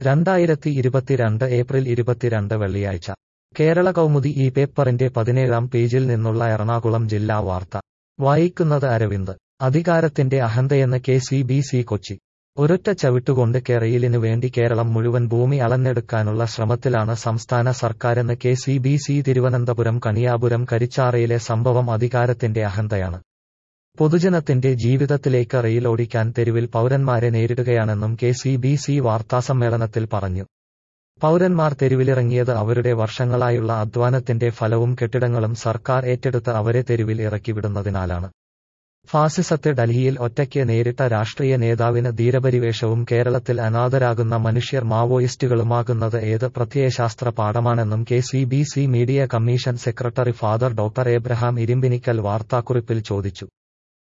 രണ്ടായിരത്തി ഇരുപത്തിരണ്ട് ഏപ്രിൽ ഇരുപത്തിരണ്ട് വെള്ളിയാഴ്ച കേരള കൗമുദി ഈ പേപ്പറിന്റെ പതിനേഴാം പേജിൽ നിന്നുള്ള എറണാകുളം ജില്ലാ വാർത്ത വായിക്കുന്നത് അരവിന്ദ് അധികാരത്തിന്റെ അഹന്തയെന്ന് K C B C Kochi ഒരൊറ്റ ചവിട്ടുകൊണ്ട് കേരയിലിനു വേണ്ടി കേരളം മുഴുവൻ ഭൂമി അളന്നെടുക്കാനുള്ള ശ്രമത്തിലാണ് സംസ്ഥാന സർക്കാരെന്ന് K C B C Thiruvananthapuram Kaniyapuram കരിച്ചാറയിലെ സംഭവം അധികാരത്തിന്റെ അഹന്തയാണ് പൊതുജനത്തിന്റെ ജീവിതത്തിലേക്ക് റെയിൽ ഓടിക്കാൻ തെരുവിൽ പൗരന്മാരെ നേരിടുകയാണെന്നും കെ സി ബി സി വാർത്താസമ്മേളനത്തിൽ പറഞ്ഞു പൗരന്മാർ തെരുവിലിറങ്ങിയത് അവരുടെ വർഷങ്ങളായുള്ള അധ്വാനത്തിന്റെ ഫലവും കെട്ടിടങ്ങളും സർക്കാർ ഏറ്റെടുത്ത് അവരെ തെരുവിൽ ഇറക്കിവിടുന്നതിനാലാണ് ഫാസിസത്തെ ഡൽഹിയിൽ ഒറ്റയ്ക്ക് നേരിട്ട രാഷ്ട്രീയ നേതാവിന് ധീരപരിവേഷവും കേരളത്തിൽ അനാഥരാകുന്ന മനുഷ്യർ മാവോയിസ്റ്റുകളുമാകുന്നത് ഏത് പ്രത്യയശാസ്ത്ര പാഠമാണെന്നും K C B C media commission secretary father doctor Abraham Irimbinikkal വാർത്താക്കുറിപ്പിൽ ചോദിച്ചു